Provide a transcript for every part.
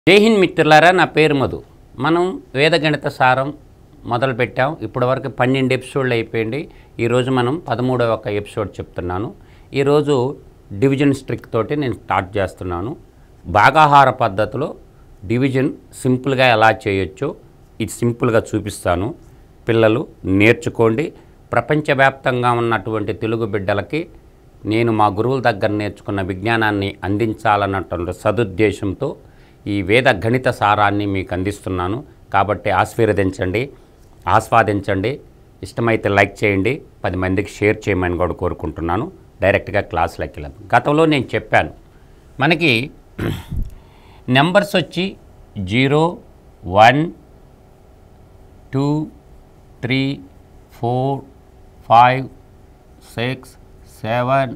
జై హింద్ మిత్రులారా నా పేరు మధు మనం వేదగణిత సారం మొదలు పెట్టాం ఇప్పటివరకు పన్నెండు ఎపిసోడ్లు అయిపోయింది ఈరోజు మనం పదమూడవ ఒక ఎపిసోడ్ చెప్తున్నాను ఈరోజు డివిజన్ స్ట్రిక్ తోటి నేను స్టార్ట్ చేస్తున్నాను భాగాహార పద్ధతిలో డివిజన్ సింపుల్గా ఎలా చేయొచ్చో ఇది సింపుల్గా చూపిస్తాను పిల్లలు నేర్చుకోండి ప్రపంచవ్యాప్తంగా ఉన్నటువంటి తెలుగు బిడ్డలకి నేను మా గురువుల దగ్గర నేర్చుకున్న విజ్ఞానాన్ని అందించాలన్నటువంటి సదుద్దేశంతో ఈ వేద గణిత సారాన్ని మీకు అందిస్తున్నాను కాబట్టి ఆశీర్వదించండి ఆస్వాదించండి ఇష్టమైతే లైక్ చేయండి పది మందికి షేర్ చేయమని కూడా కోరుకుంటున్నాను డైరెక్ట్గా క్లాస్లోకి వెళ్ళాను గతంలో నేను చెప్పాను మనకి నెంబర్స్ వచ్చి zero one two three four five six seven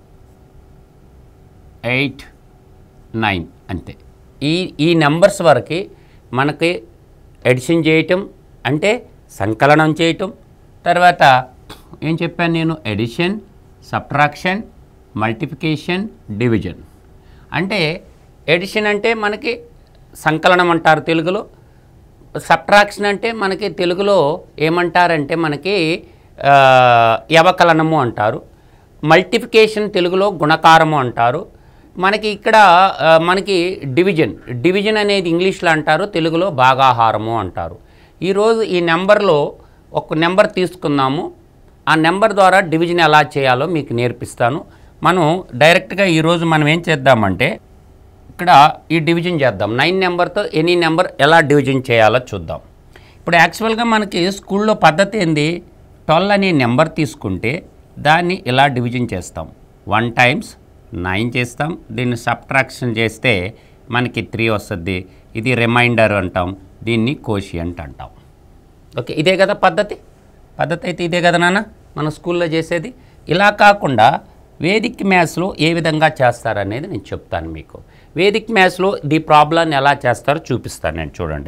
eight nine అంతే ఈ ఈ నెంబర్స్ వరకు మనకి ఎడిషన్ చేయటం అంటే సంకలనం చేయటం తర్వాత ఏం చెప్పాను నేను ఎడిషన్ సబ్ట్రాక్షన్ మల్టిప్లికేషన్ డివిజన్ అంటే ఎడిషన్ అంటే మనకి సంకలనం అంటారు తెలుగులో సబ్ట్రాక్షన్ అంటే మనకి తెలుగులో ఏమంటారంటే మనకి ఆ, వ్యవకలనము అంటారు మల్టిఫికేషన్ తెలుగులో గుణకారము అంటారు మనకి ఇక్కడ ఆ, మనకి డివిజన్ డివిజన్ అనేది ఇంగ్లీష్లో అంటారు తెలుగులో భాగాహారము అంటారు ఈరోజు ఈ నెంబర్లో ఒక నెంబర్ తీసుకుందాము ఆ నెంబర్ ద్వారా డివిజన్ ఎలా చేయాలో మీకు నేర్పిస్తాను మనం డైరెక్ట్గా ఈరోజు మనం ఏం చేద్దామంటే ఇక్కడ ఈ డివిజన్ చేద్దాం నైన్ నెంబర్తో ఎనీ నెంబర్ ఎలా డివిజన్ చేయాలో చూద్దాం ఇప్పుడు యాక్చువల్గా మనకి స్కూల్లో పద్ధతి ఏంది ట్వెల్వ్ అనే నెంబర్ తీసుకుంటే దాన్ని ఇలా డివిజన్ చేస్తాం వన్ టైమ్స్ నైన్ చేస్తాం దీన్ని సబ్ట్రాక్షన్ చేస్తే మనకి త్రీ వస్తుంది ఇది రిమైండర్ అంటాం దీన్ని కోషియంట్ అంటాం ఓకే ఇదే కదా పద్ధతి పద్ధతి అయితే ఇదే కదా నాన్న మన స్కూల్లో చేసేది ఇలా కాకుండా వేదిక్ మ్యాథ్స్లో ఏ విధంగా చేస్తారనేది నేను చెప్తాను మీకు వేదిక్ మ్యాథ్స్లో ది ప్రాబ్లమ్ని ఎలా చేస్తారో చూపిస్తాను నేను చూడండి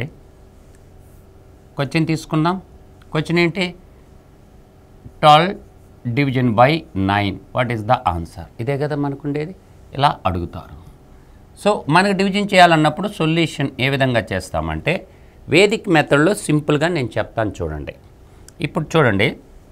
క్వశ్చన్ తీసుకుందాం క్వశ్చన్ ఏంటి twelve division by nine what is the answer ఇదే కదా మనకుండేది ఇలా అడుగుతారు సో మనకు డివిజన్ చేయాలన్నప్పుడు సొల్యూషన్ ఏ విధంగా చేస్తామంటే వేదిక్ మెథడ్లో సింపుల్గా నేను చెప్తాను చూడండి ఇప్పుడు చూడండి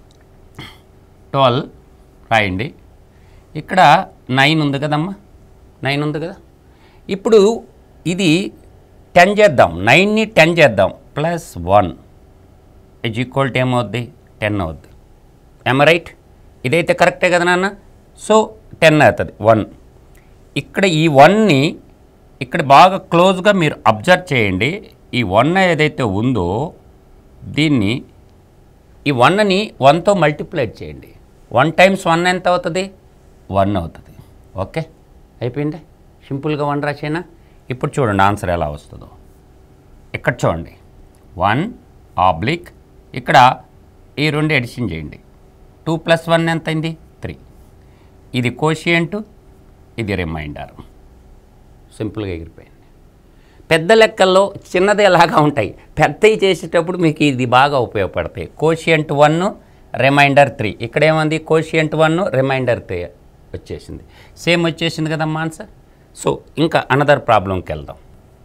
ట్వెల్వ్ రాయండి ఇక్కడ నైన్ ఉంది కదమ్మా నైన్ ఉంది కదా ఇప్పుడు ఇది టెన్ చేద్దాం నైన్ని టెన్ చేద్దాం plus one is equal to ఏమవుద్ది టెన్ అవుద్ది ఎమ రైట్ ఇదైతే కరెక్టే కదా నాన్న సో టెన్ అవుతుంది వన్ ఇక్కడ ఈ వన్ని ఇక్కడ బాగా క్లోజ్గా మీరు అబ్జర్వ్ చేయండి ఈ వన్ ఏదైతే ఉందో దీన్ని ఈ వన్ని వన్తో మల్టిప్లై చేయండి వన్ టైమ్స్ వన్ ఎంత అవుతుంది వన్ అవుతుంది ఓకే అయిపోయింది సింపుల్గా వన్ రాసేనా ఇప్పుడు చూడండి ఆన్సర్ ఎలా వస్తుందో ఇక్కడ చూడండి వన్ ఆబ్లిక్ ఇక్కడ ఈ రెండు ఎడిషన్ చేయండి టూ ప్లస్ వన్ ఎంత అయింది త్రీ ఇది కోషియంట్ ఇది రిమైండర్ సింపుల్గా ఎగిరిపోయింది పెద్ద లెక్కల్లో చిన్నది ఎలాగా ఉంటాయి పెద్దవి చేసేటప్పుడు మీకు ఇది బాగా ఉపయోగపడతాయి కోషియంట్ వన్ రిమైండర్ త్రీ ఇక్కడ ఏముంది కోషియంట్ వన్ రిమైండర్ త్రీ వచ్చేసింది సేమ్ వచ్చేసింది కదమ్మా ఆన్సర్ సో ఇంకా అనదర్ ప్రాబ్లంకి వెళ్దాం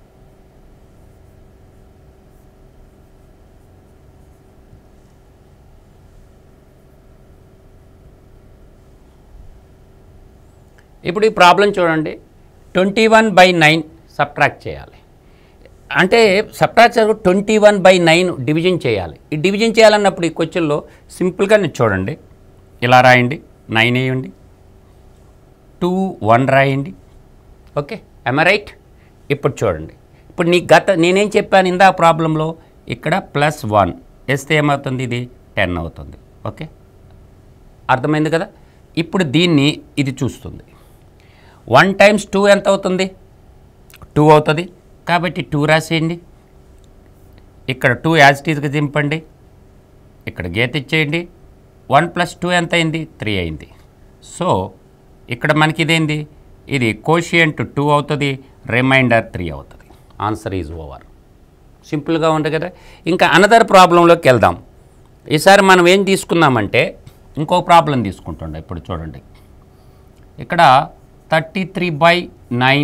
ఇప్పుడు ఈ ప్రాబ్లం చూడండి twenty one by nine subtract చేయాలి అంటే subtract twenty one by nine division చేయాలి ఈ డివిజన్ చేయాలన్నప్పుడు ఈ క్వశ్చన్లో సింపుల్గా నేను చూడండి ఇలా రాయండి నైన్ వేయండి టూ వన్ రాయండి ఓకే ఎమ రైట్ ఇప్పుడు చూడండి ఇప్పుడు నీ గత నేనేం చెప్పాను ఇందా ప్రాబ్లంలో ఇక్కడ ప్లస్ వన్ వేస్తే ఏమవుతుంది ఇది టెన్ అవుతుంది ఓకే అర్థమైంది కదా ఇప్పుడు దీన్ని ఇది చూస్తుంది వన్ టైమ్స్ టూ ఎంత అవుతుంది టూ అవుతుంది కాబట్టి టూ రాసేయండి ఇక్కడ టూ యాజ్ టీజ్గా దింపండి ఇక్కడ గీత ఇచ్చేయండి వన్ ప్లస్ టూ ఎంత అయింది త్రీ అయింది సో ఇక్కడ మనకి ఇదేంది ఇది కోషియంట్ టూ అవుతుంది రిమైండర్ త్రీ అవుతుంది ఆన్సర్ ఈజ్ ఓవర్ సింపుల్గా ఉంది కదా ఇంకా అనదర్ ప్రాబ్లంలోకి వెళ్దాం ఈసారి మనం ఏం తీసుకుందామంటే ఇంకో ప్రాబ్లం తీసుకుంటుండే ఇప్పుడు చూడండి ఇక్కడ thirty three by nine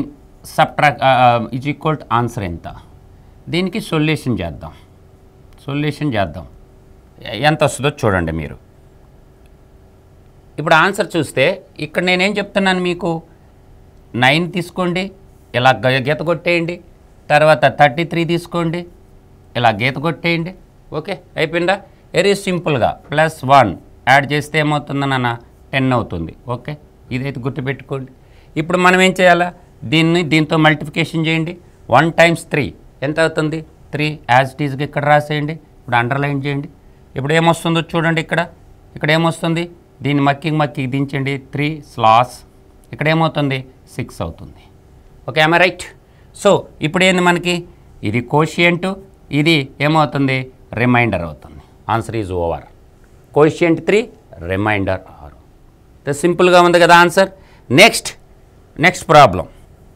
subtract is equal to answer ఎంత దీనికి సొల్యూషన్ చేద్దాం సొల్యూషన్ చేద్దాం ఎ- ఎంత వస్తుందో చూడండి మీరు ఇప్పుడు ఆన్సర్ చూస్తే ఇక్కడ నేనేం చెప్తున్నాను మీకు నైన్ తీసుకోండి ఇలా గ- గీత కొట్టేయండి తర్వాత థర్టీ త్రీ తీసుకోండి ఇలా గీత కొట్టేయండి ఓకే అయిపోయిందా వెరీ సింపుల్గా ప్లస్ వన్ యాడ్ చేస్తే ఏమవుతుంది నాన్న టెన్ అవుతుంది ఓకే ఇదైతే గుర్తుపెట్టుకోండి ఇప్పుడు మనం ఏం చేయాలా దీన్ని దీంతో మల్టిప్లికేషన్ చేయండి వన్ టైమ్స్ త్రీ ఎంత అవుతుంది త్రీ యాజ్ ఇట్ ఈజ్గా ఇక్కడ రాసేయండి ఇప్పుడు అండర్లైన్ చేయండి ఇప్పుడు ఏమొస్తుందో చూడండి ఇక్కడ ఇక్కడ ఏమొస్తుంది దీన్ని మక్కి మక్కి దించండి త్రీ స్లాస్ ఇక్కడ ఏమవుతుంది సిక్స్ అవుతుంది ఓకే ఐమ్ రైట్ సో ఇప్పుడు ఏంది మనకి ఇది కోషియంట్ ఇది ఏమవుతుంది రిమైండర్ అవుతుంది answer is over quotient three remainder ఆరు సింపుల్గా ఉంది కదా ఆన్సర్ నెక్స్ట్ నెక్స్ట్ ప్రాబ్లం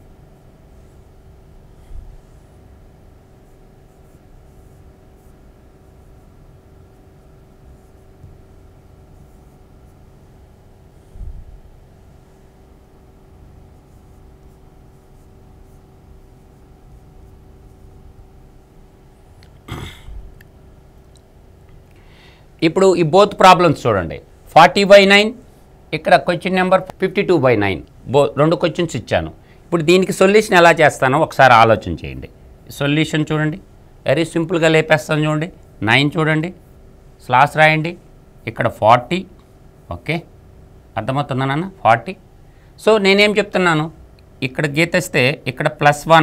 ఇప్పుడు ఈ బోత్ ప్రాబ్లమ్స్ చూడండి ఫార్టీ బై నైన్ ఇక్కడ question number fifty two by nine బో రెండు క్వశ్చన్స్ ఇచ్చాను ఇప్పుడు దీనికి సొల్యూషన్ ఎలా చేస్తానో ఒకసారి ఆలోచన చేయండి సొల్యూషన్ చూడండి వెరీ సింపుల్గా లేపేస్తాను చూడండి నైన్ చూడండి స్లాస్ రాయండి ఇక్కడ ఫార్టీ ఓకే అర్థమవుతుందా నాన్న ఫార్టీ సో నేనేం చెప్తున్నాను ఇక్కడ గీతేస్తే ఇక్కడ ప్లస్ వన్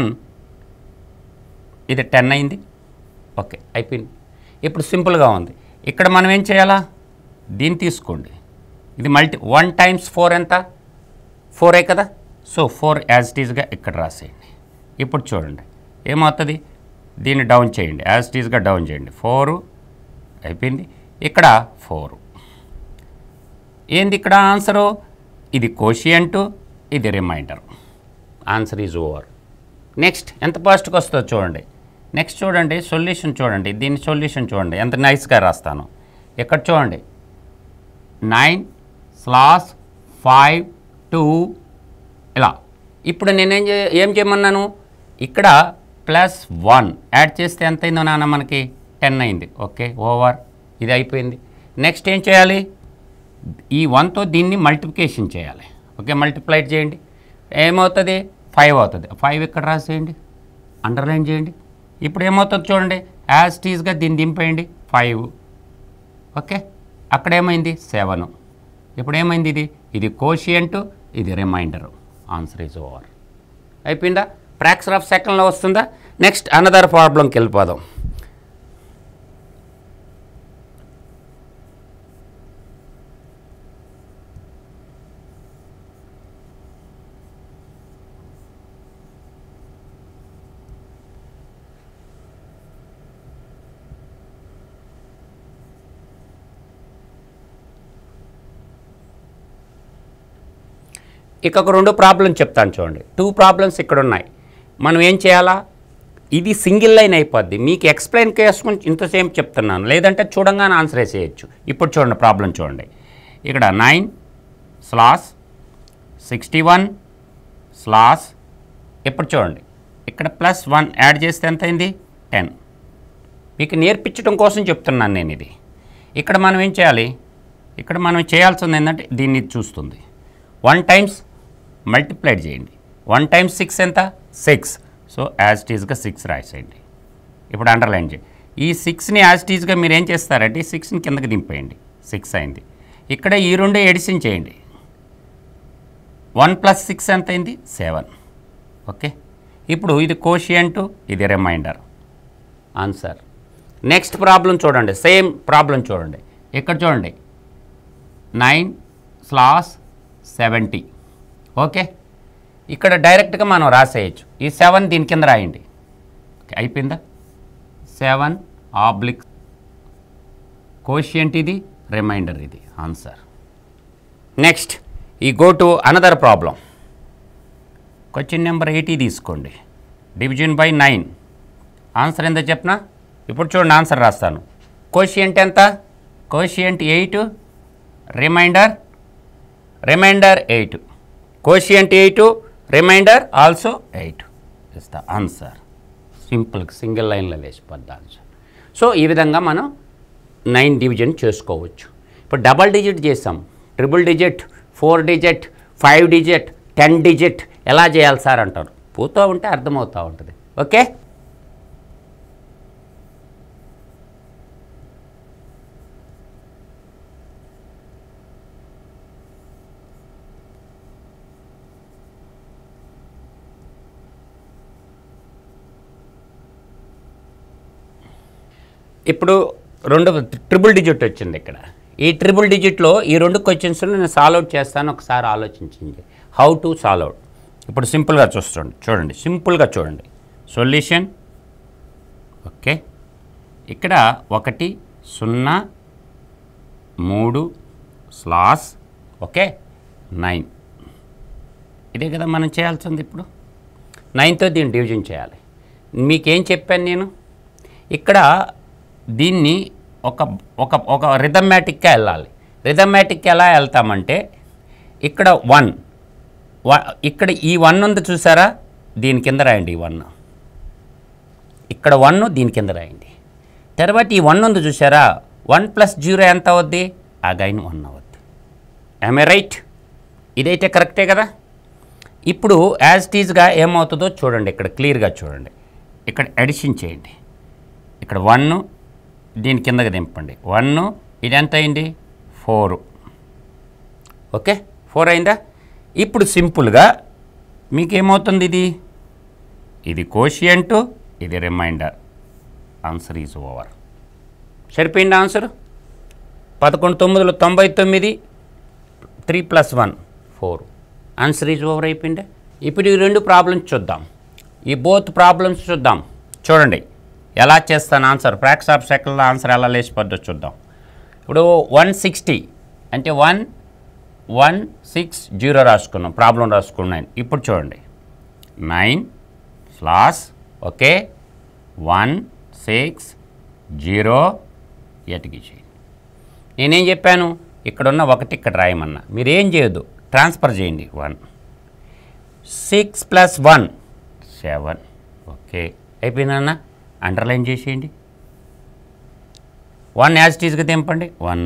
ఇది టెన్ అయింది ఓకే అయిపోయింది ఇప్పుడు సింపుల్గా ఉంది ఇక్కడ మనం ఏం చేయాలా దీన్ని తీసుకోండి ఇది మల్టీ వన్ టైమ్స్ ఫోర్ ఎంత ఫోరే కదా సో ఫోర్ యాజ్ ఇట్ ఈజ్గా ఇక్కడ రాసేయండి ఇప్పుడు చూడండి ఏమవుతుంది దీన్ని డౌన్ చేయండి యాజ్ ఇట్ ఈజ్గా డౌన్ చేయండి ఫోరు అయిపోయింది ఇక్కడ ఫోరు ఏంది ఇక్కడ ఆన్సరు ఇది కోషియంటు ఇది remainder answer is over next ఎంత ఫాస్ట్గా వస్తుందో చూడండి నెక్స్ట్ చూడండి సొల్యూషన్ చూడండి దీని సొల్యూషన్ చూడండి ఎంత నైస్గా రాస్తాను ఇక్కడ చూడండి నైన్ స్లాస్ ఫైవ్ టూ ఇలా ఇప్పుడు నేనేం చే ఏం చేయమన్నాను ఇక్కడ ప్లస్ వన్ యాడ్ చేస్తే ఎంత అయిందో నాన్న మనకి టెన్ అయింది ఓకే ఓవర్ ఇది అయిపోయింది నెక్స్ట్ ఏం చేయాలి ఈ వన్తో దీన్ని మల్టిప్లికేషన్ చేయాలి ఓకే మల్టిప్లైట్ చేయండి ఏమవుతుంది ఫైవ్ అవుతుంది ఫైవ్ ఇక్కడ రాసేయండి అండర్లైన్ చేయండి ఇప్పుడు ఏమవుతుంది చూడండి యాజ్ టీజ్గా దీన్ని దింపేయండి ఫైవ్ ఓకే అక్కడ ఏమైంది సెవెన్ ఇప్పుడు ఏమైంది ఇది ఇది కోషియంట్ ఇది రిమైండర్ ఆన్సర్ ఈజ్ ఓవర్ అయిపోయిందా ఫ్రాక్షన్ ఆఫ్ సెకండ్లో వస్తుందా నెక్స్ట్ అనదర్ ప్రాబ్లంకి వెళ్ళిపోదాం ఇక ఒక రెండు ప్రాబ్లమ్స్ చెప్తాను చూడండి టూ ప్రాబ్లమ్స్ ఇక్కడ ఉన్నాయి మనం ఏం చేయాలా ఇది సింగిల్ లైన్ అయిపోద్ది మీకు ఎక్స్ప్లెయిన్ చేసుకుని ఇంతసేపు చెప్తున్నాను లేదంటే చూడంగానే ఆన్సర్ వేసేయచ్చు ఇప్పుడు చూడండి ప్రాబ్లం చూడండి ఇక్కడ nine slash sixty one slash ఇప్పుడు చూడండి ఇక్కడ ప్లస్ వన్ యాడ్ చేస్తే ఎంత అయింది టెన్ మీకు నేర్పించడం కోసం చెప్తున్నాను నేను ఇది ఇక్కడ మనం ఏం చేయాలి ఇక్కడ మనం చేయాల్సింది ఏంటంటే దీన్ని చూస్తుంది వన్ టైమ్స్ మల్టిప్లైడ్ చేయండి వన్ టైమ్స్ సిక్స్ ఎంత సిక్స్ సో యాజ్ టీజ్గా సిక్స్ రాసేయండి ఇప్పుడు అండర్లైన్ చేయండి ఈ సిక్స్ని యాజ్ టీజ్గా మీరు ఏం చేస్తారంటే ఈ సిక్స్ని కిందకి దింపేయండి సిక్స్ అయింది ఇక్కడ ఈ రెండు ఎడిషన్ చేయండి వన్ ప్లస్ సిక్స్ ఎంత అయింది సెవెన్ ఓకే ఇప్పుడు ఇది కోషియంటు ఇది రిమైండర్ ఆన్సర్ నెక్స్ట్ ప్రాబ్లం చూడండి సేమ్ ప్రాబ్లం చూడండి ఇక్కడ చూడండి నైన్ స్లాస్ సెవెంటీ ఓకే ఇక్కడ డైరెక్ట్గా మనం రాసేయచ్చు ఈ సెవెన్ దీని కింద రాయండి ఓకే అయిపోయిందా సెవెన్ ఆబ్లిక్ కోషియంట్ ఇది రిమైండర్ ఇది ఆన్సర్ నెక్స్ట్ ఈ go to another problem question number eighty తీసుకోండి డివిజన్ బై నైన్ ఆన్సర్ ఎంత చెప్పనా ఇప్పుడు చూడండి ఆన్సర్ రాస్తాను కోషియంట్ ఎంత quotient eight remainder remainder eight quotient eight remainder also eight is the answer simple single లైన్లో లేచిపోద్ది ఆన్సర్ సో ఈ విధంగా మనం నైన్ డివిజన్ చేసుకోవచ్చు ఇప్పుడు డబల్ డిజిట్ చేసాం triple digit four digit five digit ten digit ఎలా చేయాలి సార్ అంటారు పోతూ ఉంటే అర్థమవుతూ ఉంటుంది ఓకే ఇప్పుడు రెండు ట్రిపుల్ డిజిట్ వచ్చింది ఇక్కడ ఈ ట్రిపుల్ డిజిట్లో ఈ రెండు క్వశ్చన్స్ నేను సాల్వ్ అవుట్ చేస్తాను ఒకసారి ఆలోచించండి హౌ టు సాల్వ్ అవుట్ ఇప్పుడు సింపుల్గా చూస్తుండి చూడండి సింపుల్గా చూడండి సొల్యూషన్ ఓకే ఇక్కడ ఒకటి సున్నా మూడు స్లాస్ ఓకే నైన్ ఇదే కదా మనం చేయాల్సింది ఇప్పుడు నైన్తో దీన్ని డివిజన్ చేయాలి మీకేం చెప్పాను నేను ఇక్కడ దీన్ని ఒక ఒక ఒక రిథమాటిక్గా వెళ్ళాలి రిథమాటిక్గా ఎలా వెళ్తామంటే ఇక్కడ వన్ ఇక్కడ ఈ వన్ ఉంది చూసారా దీని కింద రాయండి ఈ వన్ ఇక్కడ వన్ దీని కింద రాయండి తర్వాత ఈ వన్ ఉంది చూసారా వన్ ప్లస్ జీరో ఎంత అవుద్ది అగైన్ వన్ అవుద్ది ఐ రైట్ ఇదైతే కరెక్టే కదా ఇప్పుడు యాజ్ టీజ్గా ఏమవుతుందో చూడండి ఇక్కడ క్లియర్గా చూడండి ఇక్కడ ఎడిషన్ చేయండి ఇక్కడ వన్ దీని కిందకి దింపండి వన్ ఇది ఎంత అయింది ఫోరు ఓకే ఫోర్ అయిందా ఇప్పుడు సింపుల్గా మీకు ఏమవుతుంది ఇది ఇది కోషియంటు ఇది రిమైండర్ ఆన్సర్ ఈజ్ ఓవర్ సరిపోయింది ఆన్సర్ పదకొండు తొమ్మిదిలో తొంభై తొమ్మిది three plus one four answer is over అయిపోయింది ఇప్పుడు ఈ రెండు ప్రాబ్లమ్స్ చూద్దాం ఈ బోత్ ప్రాబ్లమ్స్ చూద్దాం చూడండి ఎలా చేస్తాను ఆన్సర్ ఫ్రాక్స్ ఆఫ్ సెకండ్లో ఆన్సర్ ఎలా లేచిపోద్దో చూద్దాం ఇప్పుడు వన్ సిక్స్టీ అంటే వన్ వన్ సిక్స్ జీరో రాసుకున్నాం ప్రాబ్లం రాసుకున్నాను ఇప్పుడు చూడండి nine slash okay one six zero ఎటుకి చేయండి నేనేం చెప్పాను ఇక్కడున్న ఒకటి ఇక్కడ రాయమన్నా మీరు ఏం చేయొద్దు ట్రాన్స్ఫర్ చేయండి one six plus one seven okay అయిపోయిందన్న అండర్లైన్ చేసేయండి వన్ యాజిటీస్గా తెంపండి one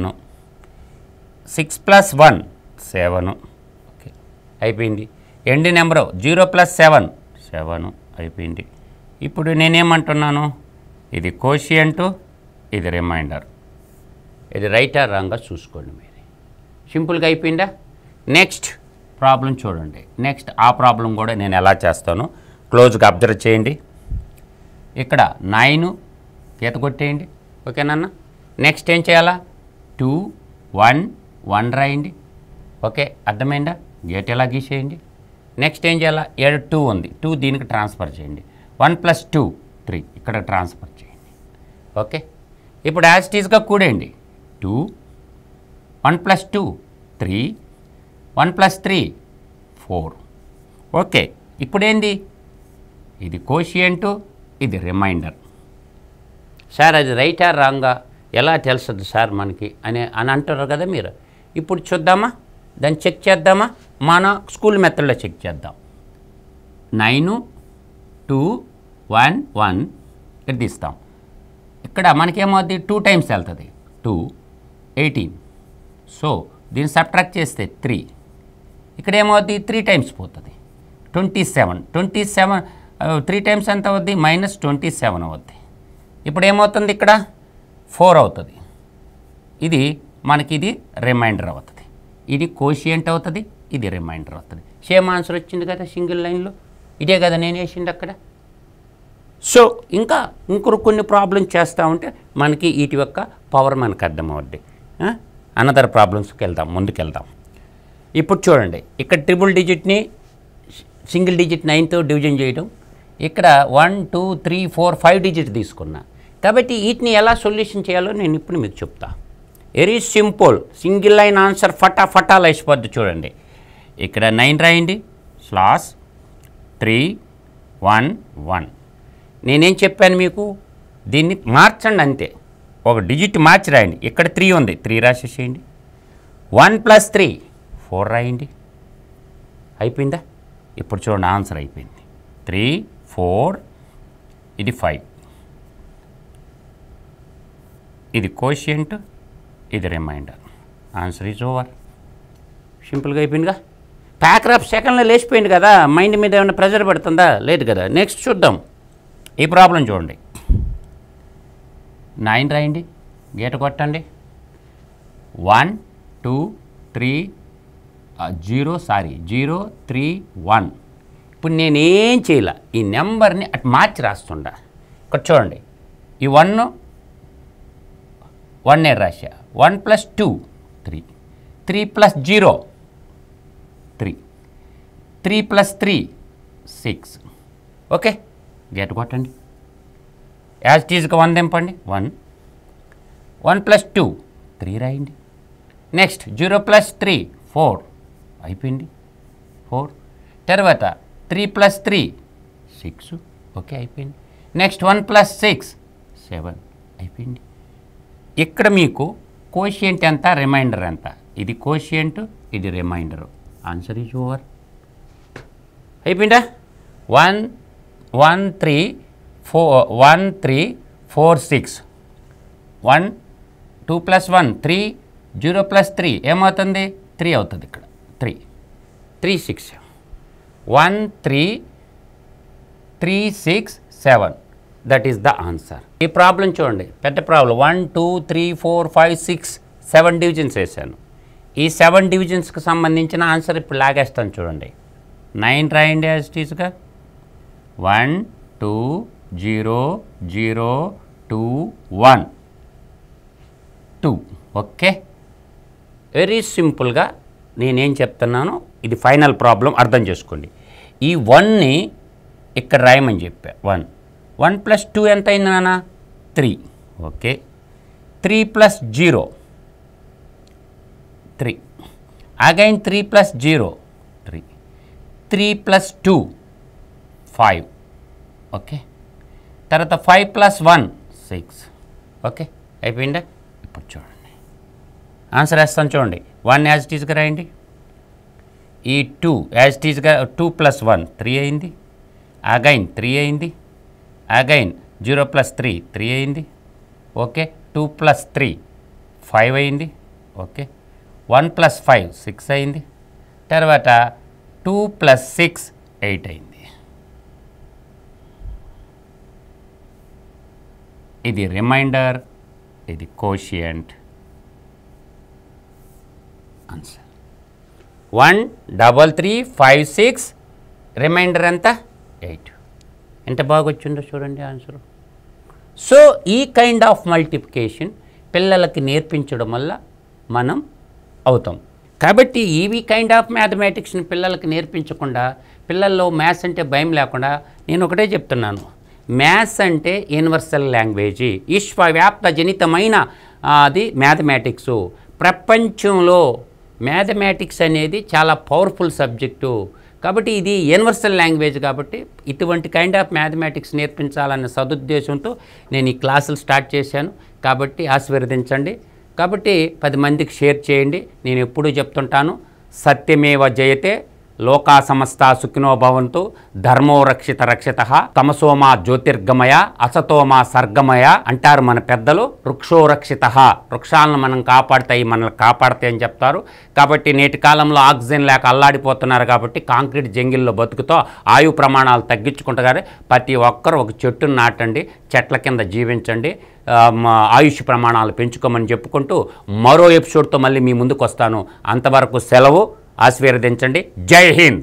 six plus one seven okay అయిపోయింది ఎండి number zero plus seven seven అయిపోయింది ఇప్పుడు నేనేమంటున్నాను ఇది కోషియంటు ఇది రిమైండర్ ఇది రైటా రాంగా చూసుకోండి మీరు సింపుల్గా అయిపోయిందా నెక్స్ట్ ప్రాబ్లం చూడండి నెక్స్ట్ ఆ ప్రాబ్లం కూడా నేను ఎలా చేస్తానో క్లోజ్గా అబ్జర్వ్ చేయండి ఇక్కడ నైన్ గీత కొట్టేయండి ఓకేనన్న నెక్స్ట్ ఏం చేయాలా టూ వన్ వన్ రాయండి ఓకే అర్థమైందా గీత ఎలా గీసేయండి నెక్స్ట్ ఏం చేయాలా ఏడు టూ ఉంది టూ దీనికి ట్రాన్స్ఫర్ చేయండి వన్ ప్లస్ టూ త్రీ ఇక్కడ ట్రాన్స్ఫర్ చేయండి ఓకే ఇప్పుడు యాజ్ టీజ్గా కూడేయండి two one plus two three one plus three four okay ఇప్పుడేంది ఇది కోషియంటు ఇది రిమైండర్ సార్ అది రైటా రాంగా ఎలా తెలుస్తుంది సార్ మనకి అని అని అంటారు కదా మీరు ఇప్పుడు చూద్దామా దాన్ని చెక్ చేద్దామా మన స్కూల్ మెథడ్లో చెక్ చేద్దాం నైను టూ వన్ వన్ ఇది తీస్తాం ఇక్కడ మనకేమవుద్ది టూ టైమ్స్ వెళ్తుంది టూ ఎయిటీన్ సో దీన్ని సబ్ట్రాక్ట్ చేస్తే త్రీ ఇక్కడ ఏమవుద్ది త్రీ టైమ్స్ పోతుంది twenty seven twenty seven three times ఎంత అవుద్ది మైనస్ ట్వంటీ సెవెన్ అవుద్ది ఇప్పుడు ఏమవుతుంది ఇక్కడ ఫోర్ అవుతుంది ఇది మనకి ఇది రిమైండర్ అవుతుంది ఇది కోషియంట్ అవుతుంది ఇది రిమైండర్ అవుతుంది సేమ్ ఆన్సర్ వచ్చింది కదా సింగిల్ లైన్లో ఇదే కదా నేను వేసింది అక్కడ సో ఇంకా ఇంకొక కొన్ని ప్రాబ్లమ్స్ చేస్తూ ఉంటే మనకి వీటి యొక్క పవర్ మనకు అర్థమవుద్ది అనదర్ ప్రాబ్లమ్స్కి వెళ్దాం ముందుకు వెళ్దాం ఇప్పుడు చూడండి ఇక్కడ ట్రిపుల్ డిజిట్ని సింగిల్ డిజిట్ నైన్తో డివిజన్ చేయడం ఇక్కడ one two three four five digit తీసుకున్నా కాబట్టి వీటిని ఎలా సొల్యూషన్ చేయాలో నేను ఇప్పుడు మీకు చెప్తా very simple single line answer ఫటా ఫటా లేచిపోద్ది చూడండి ఇక్కడ నైన్ రాయండి స్లాస్ త్రీ వన్ వన్ నేనేం చెప్పాను మీకు దీన్ని మార్చండి అంతే ఒక డిజిట్ మార్చి రాయండి ఇక్కడ త్రీ ఉంది త్రీ రాసేసేయండి వన్ ప్లస్ త్రీ ఫోర్ రాయండి అయిపోయిందా ఇప్పుడు చూడండి ఆన్సర్ అయిపోయింది త్రీ ఫోర్ ఇది ఫైవ్ ఇది కోషియంట్ ఇది రిమైండర్ ఆన్సర్ ఈజ్ ఓవర్ సింపుల్గా అయిపోయిందిగా ప్యాక్రాఫ్ సెకండ్లో లేచిపోయింది కదా మైండ్ మీద ఏమైనా ప్రెజర్ పడుతుందా లేదు కదా నెక్స్ట్ చూద్దాం ఈ ప్రాబ్లం చూడండి నైన్ రాయండి గీట కొట్టండి one two three zero sorry zero three one ఇప్పుడు నేనేం చేయాల ఈ నెంబర్ని అటు మార్చి రాస్తుండా ఇక్కడ చూడండి ఈ వన్ వన్ ఏ రాశా one plus two three three plus zero three three plus three six okay గెట్ కొట్టండి యాజ్ టీజ్గా వన్ దింపండి one one plus two three రాయండి next zero plus three four అయిపోయింది ఫోర్ తర్వాత three plus three six okay అయిపోయింది next one plus six seven అయిపోయింది ఇక్కడ మీకు కోషియంట్ ఎంత రిమైండర్ ఎంత ఇది కోషియంట్ ఇది రిమైండర్ ఆన్సర్ ఈజ్ ఓవర్ అయిపోయిందా one one three four one three four six one two plus one three zero plus three ఏమవుతుంది త్రీ అవుతుంది ఇక్కడ three three six one three three six seven that is the answer ఈ problem చూడండి పెద్ద problem one two three four five six seven divisions వేసాను ఈ seven డివిజన్స్కి సంబంధించిన answer ఇప్పుడు లాగేస్తాను చూడండి నైన్ రాయండి యాజ్ టీస్గా one two zero zero two one two okay very సింపుల్గా నేనేం చెప్తున్నానో ఇది ఫైనల్ ప్రాబ్లం అర్థం చేసుకోండి ఈ వన్ని ఇక్కడ రాయమని చెప్పా వన్ వన్ ప్లస్ టూ ఎంత అయింది నాన్న three okay three plus zero three again three plus zero three three plus two five okay తర్వాత five plus one six okay అయిపోయిందా ఇప్పుడు చూడండి ఆన్సర్ వేస్తాను చూడండి వన్ యాజ్ టీజ్గా రాయండి ఈ టూ యాజ్ టీజ్గా టూ ప్లస్ వన్ త్రీ అయింది అగైన్ త్రీ అయింది again zero plus three three అయింది okay two plus three five అయింది okay one plus five six అయింది తర్వాత టూ ప్లస్ సిక్స్ ఎయిట్ అయింది ఇది రిమైండర్ ఇది quotient answer one double three five six remainder ఎంత ఎయిట్ ఎంత బాగా వచ్చిందో చూడండి ఆన్సర్ సో ఈ కైండ్ ఆఫ్ మల్టిప్లికేషన్ పిల్లలకి నేర్పించడం వల్ల మనం అవుతాం కాబట్టి ఈవి కైండ్ ఆఫ్ మ్యాథమెటిక్స్ని పిల్లలకి నేర్పించకుండా పిల్లల్లో మ్యాథ్స్ అంటే భయం లేకుండా నేను ఒకటే చెప్తున్నాను మ్యాథ్స్ అంటే యూనివర్సల్ లాంగ్వేజ్ విశ్వవ్యాప్త జనితమైన ఆ, అది మ్యాథమెటిక్స్ ప్రపంచంలో మ్యాథమెటిక్స్ అనేది చాలా పవర్ఫుల్ సబ్జెక్టు కాబట్టి ఇది యూనివర్సల్ లాంగ్వేజ్ కాబట్టి ఇటువంటి కైండ్ ఆఫ్ మ్యాథమెటిక్స్ నేర్పించాలన్న సదుద్దేశంతో నేను ఈ క్లాసులు స్టార్ట్ చేశాను కాబట్టి ఆశీర్వదించండి కాబట్టి పది మందికి షేర్ చేయండి నేను ఎప్పుడూ చెప్తుంటాను సత్యమేవ జయతే లోకా సమస్త సుఖినో భవంతు ధర్మో రక్షిత రక్షిత తమసోమా జ్యోతిర్గమయ అసతోమా సర్గమయ అంటారు మన పెద్దలు వృక్షో రక్షిత వృక్షాలను మనం కాపాడుతాయి మనల్ని కాపాడతాయి అని చెప్తారు కాబట్టి నేటి కాలంలో ఆక్సిజన్ లేక అల్లాడిపోతున్నారు కాబట్టి కాంక్రీట్ జంగిల్లో బతుకుతో ఆయు ప్రమాణాలు తగ్గించుకుంటారు ప్రతి ఒక్కరు ఒక చెట్టును నాటండి చెట్ల కింద జీవించండి ఆ, మా ఆయుష్ ప్రమాణాలు పెంచుకోమని చెప్పుకుంటూ మరో ఎపిసోడ్తో మళ్ళీ మీ ముందుకు వస్తాను అంతవరకు సెలవు ఆశీర్వదించండి జై హింద్